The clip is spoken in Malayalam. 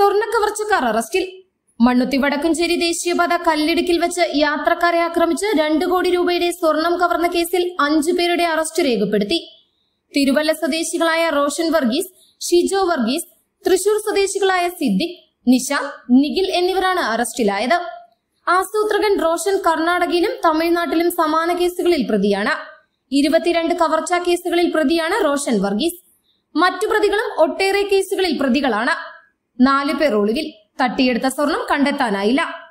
സ്വർണ്ണ കവർച്ചക്കാർ അറസ്റ്റിൽ മണ്ണുത്തി വടക്കുംചേരി ദേശീയപാത കല്ലിടുക്കിൽ വെച്ച് യാത്രക്കാരെ ആക്രമിച്ച് രണ്ട് കോടി രൂപയുടെ സ്വർണം കവർന്ന കേസിൽ അഞ്ചു പേരുടെ അറസ്റ്റ് രേഖപ്പെടുത്തി തിരുവല്ല സ്വദേശികളായ റോഷൻ വർഗീസ് ഷിജോ വർഗീസ് തൃശൂർ സ്വദേശികളായ സിദ്ദിഖ് നിഷ നിഖിൽ എന്നിവരാണ് അറസ്റ്റിലായത് ആസൂത്രകൻ റോഷൻ കർണാടകയിലും തമിഴ്നാട്ടിലും സമാന കേസുകളിൽ പ്രതിയാണ് ഇരുപത്തിരണ്ട് കവർച്ചാ കേസുകളിൽ പ്രതിയാണ് റോഷൻ വർഗീസ് മറ്റു പ്രതികളും ഒട്ടേറെ കേസുകളിൽ പ്രതികളാണ് നാലു പേർ ഒളിവിൽ തട്ടിയെടുത്ത സ്വർണം കണ്ടെത്താനായില്ല